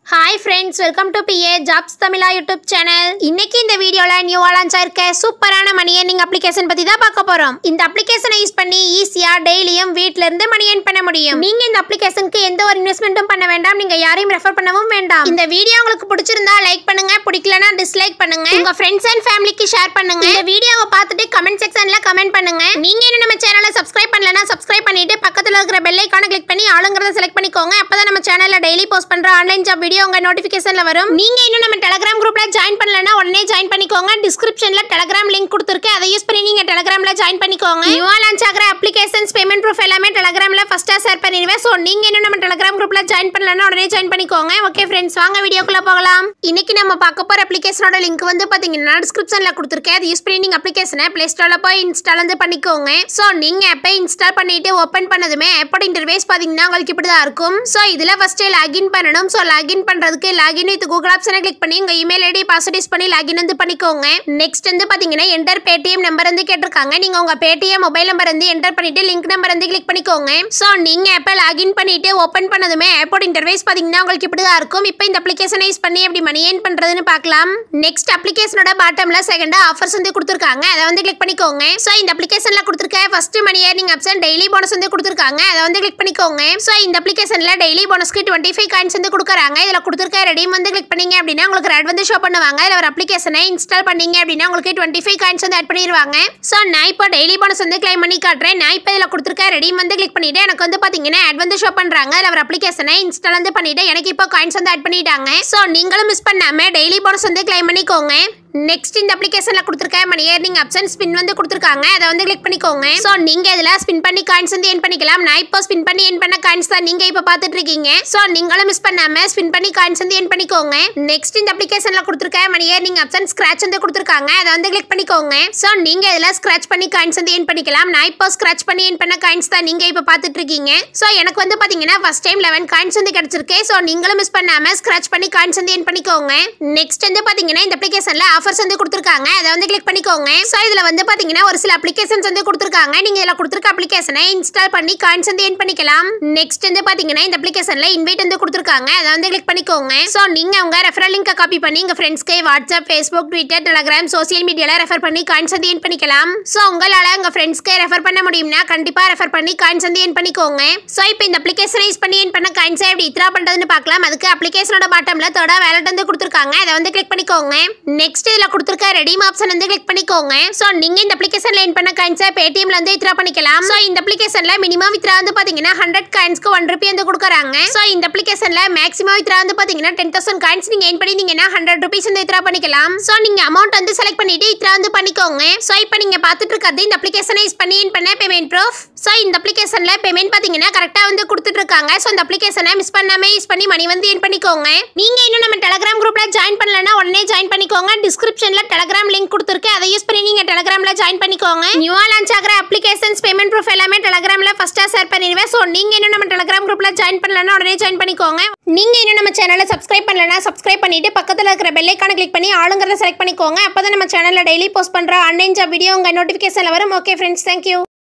hi friends welcome to BA jobs Tamizha YouTube channel இன்னைக்கு இந்த வீடியோல நியூ லான்ச் ஆயிருக்க சூப்பரான மணி ஏர்னிங் அப்ளிகேஷன் பத்தி தான் பார்க்க போறோம் இந்த அப்ளிகேஷனை யூஸ் பண்ணி ஈஸியா டெய்லியும் வீட்ல இருந்து மணி ஏர்ன் பண்ண முடியும் நீங்க இந்த அப்ளிகேஷனுக்கு எந்த ஒரு இன்வெஸ்ட்மெண்ட்டும் பண்ண வேண்டாம் நீங்க யாரையும் ரெஃபர் பண்ணவும் வேண்டாம் இந்த வீடியோ உங்களுக்கு பிடிச்சிருந்தா லைக் பண்ணுங்க பிடிக்கலனா டிஸ்லைக் பண்ணுங்க உங்க ஃப்ரெண்ட்ஸ் அண்ட் ஃபேமிலிக்கு ஷேர் பண்ணுங்க இந்த வீடியோவை பார்த்துட்டு கமெண்ட் செக்ஷன்ல கமெண்ட் பண்ணுங்க நீங்க இன்னும் நம்ம சேனலை சப்ஸ்கிரைப் பண்ணலனா சப்ஸ்கிரைப் பண்ணிட்டு பக்கத்துல இருக்கிற பெல் ஐகானை கிளிக் பண்ணி ஆளுங்கிறத செலக்ட் பண்ணிக்கோங்க அப்பதான் நம்ம சேனல்ல டெய்லி போஸ்ட் பண்ற ஆன்லைன் ஜாப் வீடியோ உங்க நோட்டிபிகேஷன்ல வரும் நீங்க இன்னும் நம்ம டெலிகிராம் குரூப்ல ஜாயின் பண்ணலனா உடனே ஜாயின் பண்ணிக்கோங்க டிஸ்கிரிப்ஷன்ல டெலிகிராம் லிங்க் கொடுத்துருக்கு அதை யூஸ் பண்ணி நீங்க டெலிகிராம்ல ஜாயின் பண்ணிக்கோங்க நியூவா லான்ச் ஆகிற அப்ளிகேஷன்ஸ் பேமெண்ட் ப்ரூஃப் எல்லாமே டெலிகிராம்ல ஃபர்ஸ்டா ஷேர் பண்ணிடுவேன் ஸோ நீங்க இன்னும் நம்ம டெலிகிராம் குரூப்ல ஜாயின் பண்ணலனா உடனே ஜாயின் பண்ணிக்கோங்க ஓகே ஃப்ரெண்ட்ஸ் வாங்க வீடியோக்குள்ள போகலாம் இன்னைக்கு நம்ம பார்க்க போற அப்ளிகேஷனோட லிங்க் வந்து பாத்தீங்கன்னா டிஸ்கிரிப்ஷன்ல கொடுத்துருக்கேன் அதை யூஸ் பண்ணி நீங்க அப்ளிகேஷனை பிளே ஸ்டோர்ல போய் இன்ஸ்டால் வந்து பண்ணிக்கோங்க ஸோ நீங்க ஆப்பை இன்ஸ்டால் பண்ணிட்டு ஓப்பன் பண்ணதுமே ஆப்போட இன்டர்வேஸ் பாத்தீங்கன்னா உங்களுக்கு இப்படி தான் இருக்கும் ஸோ இதுல ஃபர்ஸ்ட் லாகின் பண்ணணும் ஸோ லாகின் பண்றதுக்கு லாகின் வித் கூகுள் ஆப்ஷனை கிளிக் பண்ணி உங்க இமெயில் ஐடி பாஸ்வேர்ட் யூஸ் பண்ணி லாகின் வந்து பண்ணிக்கோங்க நெக்ஸ்ட் வந்து பாத்தீங்கன்னா என்டர் பேடிஎம் நம்பர் வந்து கேட்டிருக்காங்க நீங்க உங்க பேடிஎம் மொபைல் நம்பர் வந்து என்டர் பண்ணிட்டு லிங்க் நம்பர் வந்து கிளிக் பண்ணிக்கோங்க ஸோ நீங்க ஆப்பை லாகின் பண்ணிட்டு ஓப்பன் பண்ணதுமே ஆப்போட இன்டர்வேஸ் பாத்தீங்கன்னா உங்களுக்கு இப்படி தான் இருக்கும் இப்போ இந்த அப்ளிகேஷனை யூஸ் பண்ணி எப்படி மணி ஏர்ன் பண்றதுன்னு பார்க்கலாம் நெக்ஸ்ட் அப்ளிகேஷனோட பாட்டம்ல செகண்டா ஆஃபர்ஸ் வந்து கொடுத்துருக்காங்க அதை வந்து கிளிக் பண்ணிக்கோங்க ஸோ இந்த அப்ளிகேஷன்ல கொடுத்துருக்க first money earning option daily bonus வந்து கொடுத்துருக்காங்க அதை வந்து கிளிக் பண்ணிக்கோங்க ஸோ இந்த அப்ளிகேஷன்ல டெய்லி போனஸ்க்கு டுவெண்ட்டி ஃபைவ் காயின்ஸ் வந்து கொடுக்குறாங்க இதில் கொடுத்துருக்க ரெடீம் வந்து கிளிக் பண்ணீங்க அப்படின்னா உங்களுக்கு ரெட் வந்து ஷோ பண்ணுவாங்க இதில் ஒரு அப்ளிகேஷனை இன்ஸ்டால் பண்ணீங்க அப்படின்னா உங்களுக்கு டுவெண்ட்டி ஃபைவ் காயின்ஸ் வந்து ஆட் பண்ணிடுவாங்க ஸோ நான் இப்போ டெய்லி போனஸ் வந்து கிளைம் பண்ணி காட்டுறேன் நான் இப்போ இதில் கொடுத்துருக்க ரெடீம் வந்து கிளிக் பண்ணிட்டு எனக்கு வந்து பார்த்தீங்கன்னா ஆட் வந்து ஷோ பண்ணுறாங்க இதில் ஒரு அப்ளிகேஷனை இன்ஸ்டால் வந்து பண்ணிட்டு எனக்கு இப்போ காயின்ஸ் வந்து ஆட் பண்ணிட்டாங்க ஸோ நீங்களும் மிஸ் பண்ணாம டெய்லி போனஸ் வந்து கிளைம் பண்ணிக்கோங்க நெக்ஸ்ட் இந்த அப்ளிகேஷன்ல கொடுத்துருக்க மணி ஏர்னிங் ஆப்ஷன் ஸ்பின் வந்து கொடுத்துருக்காங்க அதை வந்து கிளிக் பண்ணிக்கோங்க ஸோ நீங்க இதுல ஸ்பின் பண்ணி காயின்ஸ் வந்து ஏன் பண்ணிக்கலாம் நான் இப்போ ஸ்பின் பண்ணி ஏன் பண்ண காயின்ஸ் தான் நீங்க இப்போ பார்த்துட்டு இருக்கீங்க ஸோ நீங்களும் மிஸ் பண்ணாம ஸ்பின் பண்ணி காயின்ஸ் வந்து ஏன் பண்ணிக்கோங்க நெக்ஸ்ட் இந்த அப்ளிகேஷன்ல கொடுத்துருக்க மணி ஏர்னிங் ஆப்ஷன் ஸ்கிராச் வந்து கொடுத்துருக்காங்க அதை வந்து கிளிக் பண்ணிக்கோங்க ஸோ நீங்க இதுல ஸ்கிராச் பண்ணி காயின்ஸ் வந்து ஏன் பண்ணிக்கலாம் நான் இப்போ ஸ்கிராச் பண்ணி ஏன் பண்ண காயின்ஸ் தான் நீங்க இப்போ பார்த்துட்டு இருக்கீங்க ஸோ எனக்கு வந்து பாத்தீங்கன்னா ஃபர்ஸ்ட் டைம் லெவன் காயின்ஸ் வந்து கிடைச்சிருக்கு ஸோ நீங்களும் மிஸ் பண்ணாம ஸ்கிராச் பண்ணி காயின்ஸ் வந்து ஏன் பண்ணிக்கோங்க நெக்ஸ்ட் வந்து பாத்தீங்கன்னா இந்த அப்ளிகேஷன்ல ஆஃபர்ஸ் வந்து கொடுத்துருக்காங்க அதை வந்து கிளிக் பண்ணிக்கோங்க ஸோ இதுல வந்து பாத்தீங்கன்னா ஒரு சில அப்ளிகேஷன்ஸ் வந்து கொடுத்துருக்காங்க நீங்க இதுல கொடுத்துருக்க அப்ளிகேஷனை இன்ஸ்டால் பண்ணி காயின்ஸ் வந்து ஏன் பண்ணிக்கலாம் நெக்ஸ்ட் வந்து பாத்தீங்கன்னா இந்த அப்ளிகேஷன்ல இன்வைட் வந்து கொடுத்துருக்காங்க அதை வந்து கிளிக் பண்ணிக்கோங்க ஸோ நீங்க உங்க ரெஃபரல் லிங்கை காப்பி பண்ணி உங்க ஃப்ரெண்ட்ஸ்க்கு WhatsApp Facebook Twitter Telegram social மீடியால ரெஃபர் பண்ணி காயின்ஸ் வந்து ஏன் பண்ணிக்கலாம் ஸோ உங்களால உங்க ஃப்ரெண்ட்ஸ்க்கு ரெஃபர் பண்ண முடியும்னா கண்டிப்பா ரெஃபர் பண்ணி காயின்ஸ் வந்து ஏன் பண்ணிக்கோங்க ஸோ இப்போ இந்த அப்ளிகேஷனை யூஸ் பண்ணி ஏன் பண்ண காயின்ஸை எப்படி இத்ரா பண்றதுன்னு பார்க்கலாம் அதுக்கு அப்ளிகேஷனோட பாட்டம்ல தோட வேலட் வந்து கொடுத்துருக்காங்க அதை வந்து கிளிக் பண்ணிக்கோங்க நெக்ஸ்ட் இதுல கொடுத்துருக்க ரெடீம் ஆப்ஷன் வந்து கிளிக் பண்ணிக்கோங்க ஸோ நீங்க இந்த அப்ளிகேஷன்ல ஏன் பண்ண காயின்ஸை பேடிஎம்ல வந்து வித்ரா பண்ணிக்கலாம் ஸோ இந்த அப்ளிகேஷன்ல மினிமம் வித்ரா வந்து பாத்தீங்கன்னா ஹண்ட்ரட் காயின்ஸ்க்கு ஒன் ருபி வந்து கொடுக்குறாங்க ஸோ இந்த அப்ளிகேஷன்ல மேக்ஸிமம் வித்ரா வந்து பாத்தீங்கன்னா டென் தௌசண்ட் காயின்ஸ் நீங்க ஏன் பண்ணிருந்தீங்கன்னா ஹண்ட்ரட் ருபீஸ் வந்து வித்ரா பண்ணிக்கலாம் ஸோ நீங்க அமௌண்ட் வந்து செலக்ட் பண்ணிட்டு வித்ரா வந்து பண்ணிக்கோங்க ஸோ இப்போ நீங்க பார்த்துட்டு இருக்கிறது இந்த அப்ளிகேஷனை யூஸ் பண்ணி ஏன் பண்ண பேமெண்ட் ப்ரூஃப் ஸோ இந்த அப்ளிகேஷன்ல பேமெண்ட் பாத்தீங்கன்னா கரெக்டா வந்து கொடுத்துட்டு இருக்காங்க ஸோ இந்த அப்ளிகேஷனை மிஸ் பண்ணாம யூஸ் பண்ணி மணி வந்து ஏன் பண்ணிக்கோங்க நீங்க இன்னும் நம்ம டெலிகிராம் குரூப்ல ஜாயின் பண்ணலனா உடனே ஜாயின் பண்ணிக்கோங்க டிஸ்கிரிப்ஷன்ல டெலிகிராம் லிங்க் கொடுத்துருக்கு அதை யூஸ் பண்ணி நீங்க டெலிகிராம்ல ஜாயின் பண்ணிக்கோங்க நியூவா லான்ச் ஆகிற அப்ளிகேஷன்ஸ் பேமெண்ட் ப்ரூஃப் எல்லாமே டெலிகிராம்ல ஃபர்ஸ்டா ஷேர் பண்ணிடுவேன் ஸோ நீங்க இன்னும் நம்ம டெலிகிராம் குரூப்ல ஜாயின் பண்ணலனா உடனே ஜாயின் பண்ணிக்கோங்க நீங்க இன்னும் நம்ம சேனலை சப்ஸ்கிரைப் பண்ணலனா சப்ஸ்கிரைப் பண்ணிட்டு பக்கத்துல இருக்கிற பெல் ஐக்கான கிளிக் பண்ணி ஆளுங்கிறத செலக்ட் பண்ணிக்கோங்க அப்பதான் நம்ம சேனல்ல டெய்லி போஸ்ட் பண்ற ஆன்லைன் ஜாப் வீடியோ உங்க நோட்டிபிகேஷன்ல வரும் ஓகே ஃப்ரெண்ட்ஸ் தேங்க்யூ